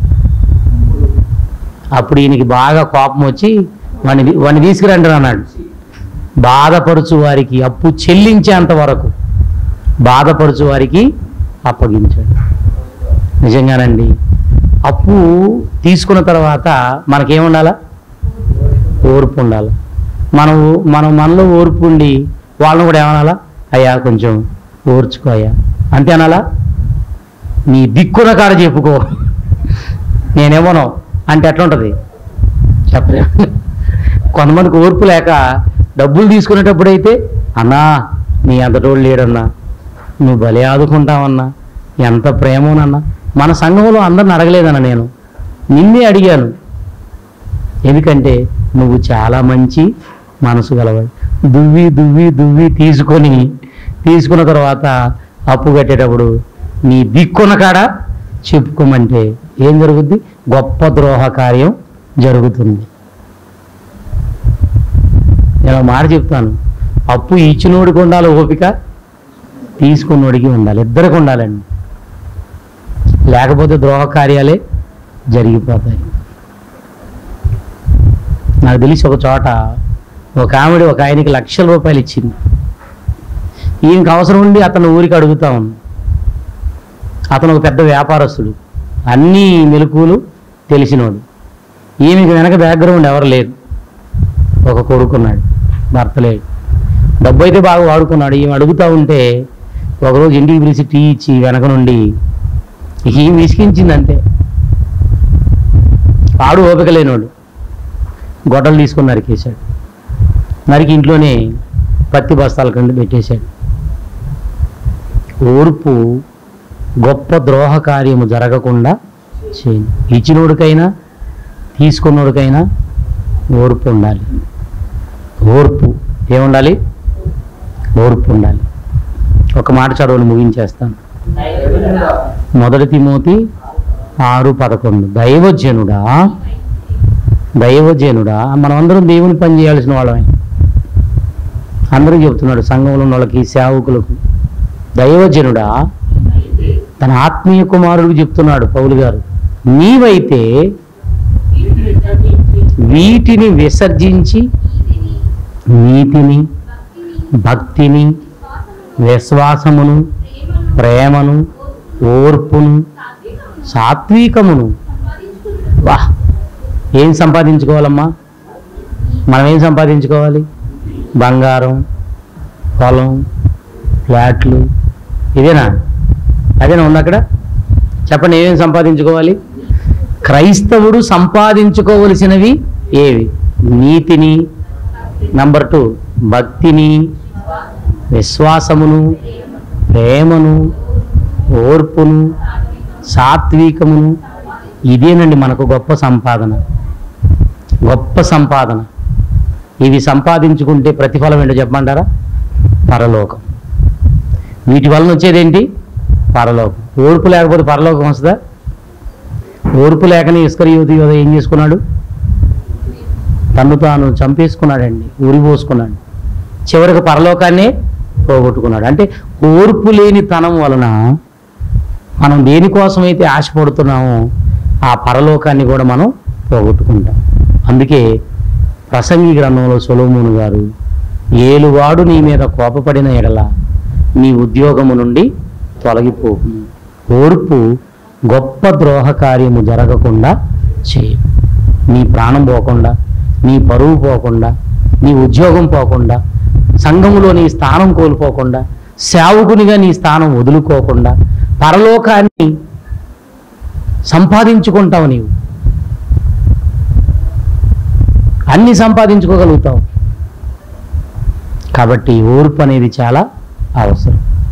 అప్పుడు ఈయనకి బాగా కోపం వచ్చి వాడిని వాడిని తీసుకురండి అన్నాడు బాధపరుచు వారికి అప్పు చెల్లించేంత వరకు బాధపరుచు వారికి అప్పగించాడు నిజంగానండి అప్పు తీసుకున్న తర్వాత మనకేముండాలా ఓర్పు ఉండాలి మనం మనం మనలో ఓర్పు ఉండి వాళ్ళని కూడా ఏమనాలా అయ్యా కొంచెం ఓర్చుకో అయ్యా అంతే అనాలా నీ దిక్కున కాడ చెప్పుకో నేనేమోనో అంటే ఎట్లా ఉంటుంది చెప్పలే కొంతమందికి ఓర్పు లేక డబ్బులు తీసుకునేటప్పుడైతే అన్నా నీ అంతటోడు లేడన్నా నువ్వు భలే ఆదుకుంటావన్నా ఎంత ప్రేమోనన్నా మన సంఘంలో అందరిని అడగలేదన్న నేను నిన్నే అడిగాను ఎందుకంటే నువ్వు చాలా మంచి మనసు గలవాడు దువ్వి దువ్వి దువ్వి తీసుకొని తీసుకున్న తర్వాత అప్పు కట్టేటప్పుడు నీ దిక్కున్న కాడ చెప్పుకోమంటే ఏం జరుగుద్ది గొప్ప ద్రోహ కార్యం జరుగుతుంది నేను ఒక మాట చెప్తాను అప్పు ఇచ్చినోడికి ఉండాలి ఓపిక తీసుకున్నోడికి ఉండాలి ఇద్దరికి ఉండాలండి లేకపోతే ద్రోహ కార్యాలే జరిగిపోతాయి నాకు తెలిసి ఒక చోట ఒక ఆవిడ ఒక ఆయనకి లక్షల రూపాయలు ఇచ్చింది ఈయనకి అవసరం ఉండి అతను ఊరికి అడుగుతా ఉంది అతను ఒక పెద్ద వ్యాపారస్తుడు అన్ని మెలకువలు తెలిసినోడు ఈమెకి వెనక బ్యాక్గ్రౌండ్ ఎవరు లేరు ఒక కొడుకున్నాడు భర్త లేడు డబ్బు అయితే బాగా వాడుకున్నాడు ఈమె అడుగుతా ఉంటే ఒకరోజు ఇంటికి పిలిచి టీ ఇచ్చి వెనక నుండి ఈమె విసిగించింది అంతే ఆడు ఓపిక లేనోడు గొడ్డలు తీసుకొని నరికేశాడు నరికి ఇంట్లోనే పత్తి బస్తాల కింద పెట్టేశాడు ఓర్పు గొప్ప ద్రోహ కార్యము జరగకుండా చేయండి ఇచ్చినోడికైనా తీసుకున్నోడికైనా ఓర్పు ఉండాలి ఓర్పు ఏముండాలి ఓర్పు ఉండాలి ఒక మాట చదవని ముగించేస్తాను
దైవజనుడా,
మొదటి తిమోతి ఆరు పదకొండు దైవజనుడా దైవజనుడా మనమందరం దేవుని పని చేయాల్సిన వాళ్ళమే అందరూ చెబుతున్నాడు సంఘంలో ఉన్న వాళ్ళకి సేవకులకు దైవజనుడా తన ఆత్మీయ కుమారుడికి చెప్తున్నాడు పౌలు గారు నీవైతే వీటిని విసర్జించి నీతిని భక్తిని విశ్వాసమును ప్రేమను ఓర్పును సాత్వికమును వా ఏం సంపాదించుకోవాలమ్మా మనం ఏం సంపాదించుకోవాలి బంగారం పొలం ఫ్లాట్లు ఇదేనా అదేనా ఉంది అక్కడ చెప్పండి ఏమేమి సంపాదించుకోవాలి క్రైస్తవుడు సంపాదించుకోవలసినవి ఏవి నీతిని నంబర్ టూ భక్తిని విశ్వాసమును ప్రేమను ఓర్పును సాత్వికమును ఇదేనండి మనకు గొప్ప సంపాదన గొప్ప సంపాదన ఇవి సంపాదించుకుంటే ప్రతిఫలం ఏంటో చెప్పమంటారా పరలోకం వీటి వలన వచ్చేదేంటి పరలోకం ఓర్పు లేకపోతే పరలోకం వస్తుందా ఓర్పు లేకనే ఇస్కరి యువతి యోధ ఏం చేసుకున్నాడు తను తాను చంపేసుకున్నాడండి ఉరి పోసుకున్నాడు చివరికి పరలోకాన్నే పోగొట్టుకున్నాడు అంటే ఓర్పు లేని తనం వలన మనం దేనికోసమైతే ఆశపడుతున్నామో ఆ పరలోకాన్ని కూడా మనం పోగొట్టుకుంటాం అందుకే ప్రసంగి గ్రంథంలో సొలోమోను గారు ఏలువాడు నీ మీద కోపపడిన ఎడల నీ ఉద్యోగము నుండి తొలగిపోకు ఓర్పు గొప్ప ద్రోహ కార్యము జరగకుండా చేయి నీ ప్రాణం పోకుండా నీ పరువు పోకుండా నీ ఉద్యోగం పోకుండా సంఘములో నీ స్థానం కోల్పోకుండా సేవకునిగా నీ స్థానం వదులుకోకుండా పరలోకాన్ని సంపాదించుకుంటావు నీవు అన్ని సంపాదించుకోగలుగుతావు కాబట్టి ఓర్పు అనేది చాలా అవసరం